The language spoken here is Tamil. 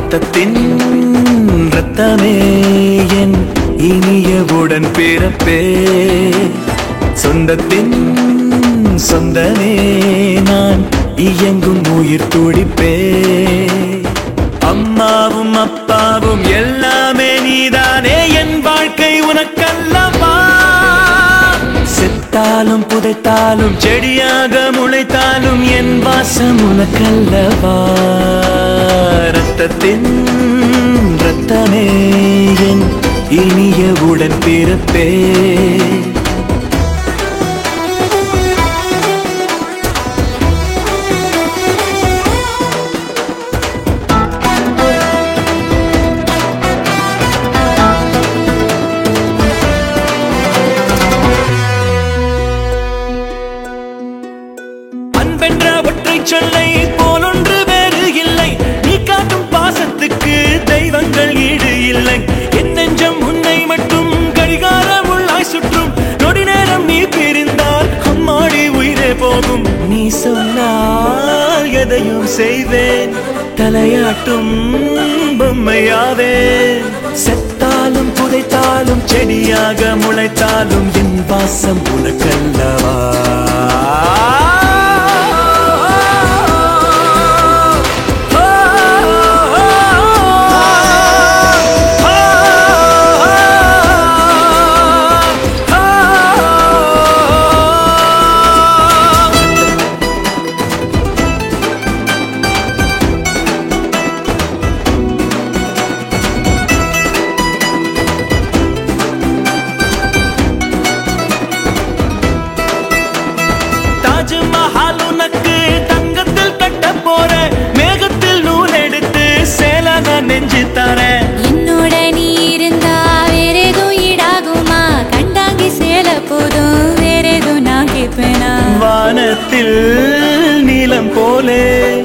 ரத்தத்தின் ரத்தமே என் இனியவுடன் பிறப்பே சொந்தத்தின் சொந்தமே நான் இயங்கும் உயிர் துடிப்பே அம்மாவும் அப்பாவும் எல்லாமே நீதானே என் வாழ்க்கை உனக்கல்லவா செத்தாலும் புதைத்தாலும் செடியாக முளைத்தாலும் என் வாசம் உனக்கல்லவா ரத்தத்தின் ரத்தமே என் இனிய உடன் பிறப்பே அன்பென்ற ஒற்றை சொல்லை போலொன்று வேறு இல்லை நீ காட்டும் பாசத்துக்கு தெய்வங்கள் ஈடு இல்லை என் நெஞ்சம் உன்னை மட்டும் கடிகார உள்ளாய் சுற்றும் நொடி நேரம் நீ பிரிந்தால் அம்மாடி உயிரே போகும் நீ சொன்னால் எதையும் செய்வேன் தலையாட்டும் பொம்மையாவே செத்தாலும் புதைத்தாலும் செடியாக முளைத்தாலும் என் வாசம் உனக்கல்லவா தாஜ்மஹால் உனக்கு தங்கத்தில் கட்ட போற மேகத்தில் நூல் எடுத்து சேலக நெஞ்சு தரேன் என்னோட நீ இருந்தா வேற எதுவும் ஈடாகுமா கண்டாங்கி சேல போதும் வேற எதுவும் நான் கேட்பேனா வானத்தில் நீலம் போலே